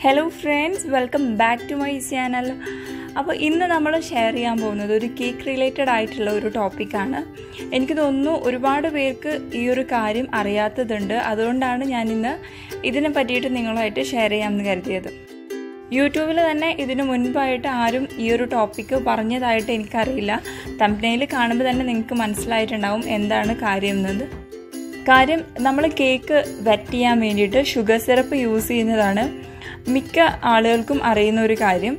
hello friends welcome back to my channel അപ്പോൾ ഇന്ന് നമ്മൾ ഷെയർ ചെയ്യാൻ പോകുന്നത് ഒരു കേക്ക് റിലേറ്റഡ് ആയിട്ടുള്ള ഒരു ടോപ്പിക്കാണ് എനിക്ക് തോന്നുന്നു ഒരുപാട് പേർക്ക് ഈ ഒരു കാര്യം അറിയാത്തതുണ്ട് അതുകൊണ്ടാണ് ഞാൻ ഇന്ന് ഇതിനെ പറ്റിയിട്ട് നിങ്ങളുമായിട്ട് ഷെയർ ചെയ്യാമെന്ന് കരുതിയത് യൂട്യൂബിൽ തന്നെ ഇതിനു മുൻപായിട്ട് ആരും ഈ ഒരു ടോപ്പിക്ക് പറഞ്ഞതായിട്ട് എനിക്കറിയില്ല തമ്പനയിൽ കാണുമ്പോൾ തന്നെ നിങ്ങൾക്ക് മനസ്സിലായിട്ടുണ്ടാവും എന്താണ് കാര്യം എന്നത് കാര്യം നമ്മൾ കേക്ക് വെറ്റ് ചെയ്യാൻ വേണ്ടിയിട്ട് ഷുഗർ സിറപ്പ് യൂസ് ചെയ്യുന്നതാണ് മിക്ക ആളുകൾക്കും അറിയുന്ന ഒരു കാര്യം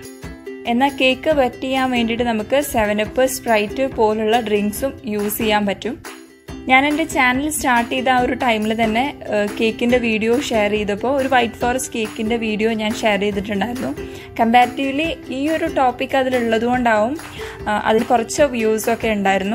എന്നാൽ കേക്ക് വെറ്റ് ചെയ്യാൻ വേണ്ടിയിട്ട് നമുക്ക് സെവനപ്പ് സ്പ്രൈറ്റ് പോലുള്ള ഡ്രിങ്ക്സും യൂസ് ചെയ്യാൻ പറ്റും ഞാൻ എൻ്റെ ചാനൽ സ്റ്റാർട്ട് ചെയ്ത ആ ഒരു ടൈമിൽ തന്നെ കേക്കിൻ്റെ വീഡിയോ ഷെയർ ചെയ്തപ്പോൾ ഒരു വൈറ്റ് ഫോറസ്റ്റ് കേക്കിൻ്റെ വീഡിയോ ഞാൻ ഷെയർ ചെയ്തിട്ടുണ്ടായിരുന്നു കമ്പാരിറ്റീവ്ലി ഈ ഒരു ടോപ്പിക് അതിലുള്ളത് കൊണ്ടാവും അതിൽ കുറച്ച് വ്യൂസൊക്കെ ഉണ്ടായിരുന്നു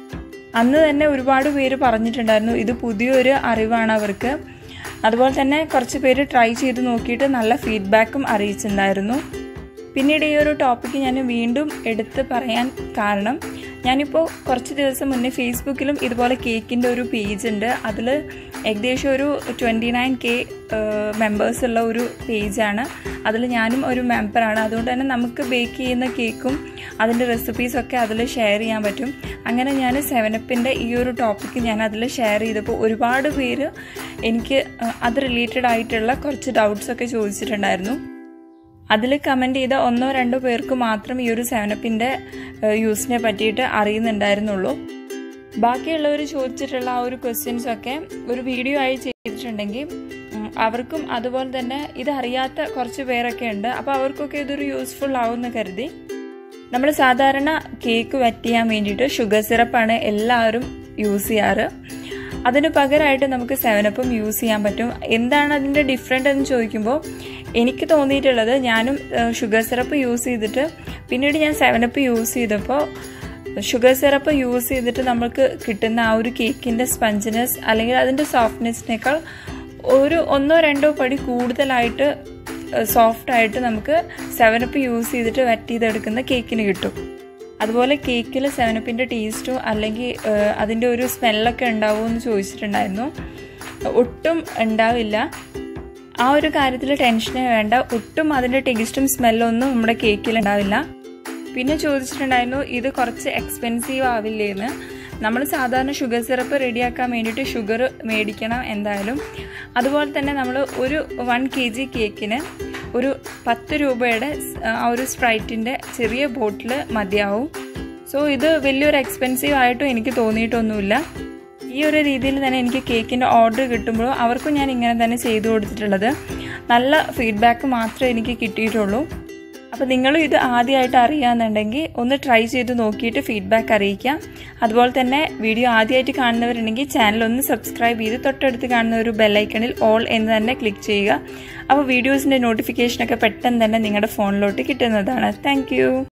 അന്ന് തന്നെ ഒരുപാട് പേര് പറഞ്ഞിട്ടുണ്ടായിരുന്നു ഇത് പുതിയൊരു അറിവാണ് അവർക്ക് അതുപോലെ തന്നെ കുറച്ച് പേര് ട്രൈ ചെയ്ത് നോക്കിയിട്ട് നല്ല ഫീഡ്ബാക്കും അറിയിച്ചിട്ടുണ്ടായിരുന്നു പിന്നീട് ഈ ഒരു ടോപ്പിക്ക് ഞാൻ വീണ്ടും എടുത്ത് പറയാൻ കാരണം ഞാനിപ്പോൾ കുറച്ച് ദിവസം മുന്നേ ഫേസ്ബുക്കിലും ഇതുപോലെ കേക്കിൻ്റെ ഒരു പേജ് ഉണ്ട് അതിൽ ഏകദേശം ഒരു ട്വൻറ്റി നയൻ കെ മെമ്പേഴ്സ് ഉള്ള ഒരു പേജാണ് അതിൽ ഞാനും ഒരു മെമ്പറാണ് അതുകൊണ്ട് തന്നെ നമുക്ക് ബേക്ക് ചെയ്യുന്ന കേക്കും അതിൻ്റെ റെസിപ്പീസൊക്കെ അതിൽ ഷെയർ ചെയ്യാൻ പറ്റും അങ്ങനെ ഞാൻ സെവനപ്പിൻ്റെ ഈ ഒരു ടോപ്പിക്ക് ഞാൻ അതിൽ ഷെയർ ചെയ്തപ്പോൾ ഒരുപാട് പേര് എനിക്ക് അത് റിലേറ്റഡ് ആയിട്ടുള്ള കുറച്ച് ഡൗട്ട്സൊക്കെ ചോദിച്ചിട്ടുണ്ടായിരുന്നു അതിൽ കമൻറ്റ് ചെയ്ത ഒന്നോ രണ്ടോ പേർക്ക് മാത്രം ഈ ഒരു സെവനപ്പിൻ്റെ യൂസിനെ പറ്റിയിട്ട് അറിയുന്നുണ്ടായിരുന്നുള്ളൂ ബാക്കിയുള്ളവർ ചോദിച്ചിട്ടുള്ള ആ ഒരു ക്വസ്റ്റ്യൻസ് ഒക്കെ ഒരു വീഡിയോ ആയി ചെയ്തിട്ടുണ്ടെങ്കിൽ അവർക്കും അതുപോലെ തന്നെ ഇതറിയാത്ത കുറച്ച് പേരൊക്കെ ഉണ്ട് അപ്പോൾ അവർക്കൊക്കെ ഇതൊരു യൂസ്ഫുൾ ആവുമെന്ന് കരുതി നമ്മൾ സാധാരണ കേക്ക് വെറ്റ് ചെയ്യാൻ വേണ്ടിയിട്ട് ഷുഗർ സിറപ്പാണ് എല്ലാവരും യൂസ് ചെയ്യാറ് അതിന് പകരമായിട്ട് നമുക്ക് സെവനപ്പും യൂസ് ചെയ്യാൻ പറ്റും എന്താണ് അതിൻ്റെ ഡിഫറെൻ്റ് എന്ന് ചോദിക്കുമ്പോൾ എനിക്ക് തോന്നിയിട്ടുള്ളത് ഞാനും ഷുഗർ സിറപ്പ് യൂസ് ചെയ്തിട്ട് പിന്നീട് ഞാൻ സെവനപ്പ് യൂസ് ചെയ്തപ്പോൾ ഷുഗർ സിറപ്പ് യൂസ് ചെയ്തിട്ട് നമുക്ക് കിട്ടുന്ന ആ ഒരു കേക്കിൻ്റെ സ്പഞ്ചിനെസ് അല്ലെങ്കിൽ അതിൻ്റെ സോഫ്റ്റ്നെസ്സിനേക്കാൾ ഒരു ഒന്നോ രണ്ടോ പടി കൂടുതലായിട്ട് സോഫ്റ്റായിട്ട് നമുക്ക് സെവനപ്പ് യൂസ് ചെയ്തിട്ട് വെറ്റ് ചെയ്തെടുക്കുന്ന കേക്കിന് കിട്ടും അതുപോലെ കേക്കിൽ സെവനപ്പിൻ്റെ ടേസ്റ്റോ അല്ലെങ്കിൽ അതിൻ്റെ ഒരു സ്മെല്ലൊക്കെ ഉണ്ടാവുമോ എന്ന് ചോദിച്ചിട്ടുണ്ടായിരുന്നു ഒട്ടും ഉണ്ടാവില്ല ആ ഒരു കാര്യത്തിൽ ടെൻഷനേ വേണ്ട ഒട്ടും അതിൻ്റെ ടേസ്റ്റും സ്മെല്ലും ഒന്നും നമ്മുടെ കേക്കിൽ ഉണ്ടാവില്ല പിന്നെ ചോദിച്ചിട്ടുണ്ടായിരുന്നു ഇത് കുറച്ച് എക്സ്പെൻസീവ് ആവില്ലേന്ന് നമ്മൾ സാധാരണ ഷുഗർ സിറപ്പ് റെഡിയാക്കാൻ വേണ്ടിയിട്ട് ഷുഗർ മേടിക്കണം എന്തായാലും അതുപോലെ തന്നെ നമ്മൾ ഒരു വൺ കെ ജി കേക്കിന് ഒരു പത്ത് രൂപയുടെ ആ ഒരു സ്പ്രൈറ്റിൻ്റെ ചെറിയ ബോട്ടിൽ മതിയാവും സോ ഇത് വലിയൊരു എക്സ്പെൻസീവ് ആയിട്ടും എനിക്ക് തോന്നിയിട്ടൊന്നുമില്ല ഈ ഒരു രീതിയിൽ തന്നെ എനിക്ക് കേക്കിൻ്റെ ഓർഡർ കിട്ടുമ്പോൾ അവർക്കും ഞാൻ ഇങ്ങനെ തന്നെ ചെയ്തു കൊടുത്തിട്ടുള്ളത് നല്ല ഫീഡ്ബാക്ക് മാത്രമേ എനിക്ക് കിട്ടിയിട്ടുള്ളൂ അപ്പോൾ നിങ്ങളും ഇത് ആദ്യമായിട്ട് അറിയാമെന്നുണ്ടെങ്കിൽ ഒന്ന് ട്രൈ ചെയ്ത് നോക്കിയിട്ട് ഫീഡ്ബാക്ക് അറിയിക്കാം അതുപോലെ തന്നെ വീഡിയോ ആദ്യമായിട്ട് കാണുന്നവരുണ്ടെങ്കിൽ ചാനൽ ഒന്ന് സബ്സ്ക്രൈബ് ചെയ്ത് തൊട്ടടുത്ത് കാണുന്ന ഒരു ബെല്ലൈക്കണിൽ ഓൾ എന്ന് തന്നെ ക്ലിക്ക് ചെയ്യുക അപ്പോൾ വീഡിയോസിൻ്റെ നോട്ടിഫിക്കേഷനൊക്കെ പെട്ടെന്ന് തന്നെ നിങ്ങളുടെ ഫോണിലോട്ട് കിട്ടുന്നതാണ് താങ്ക്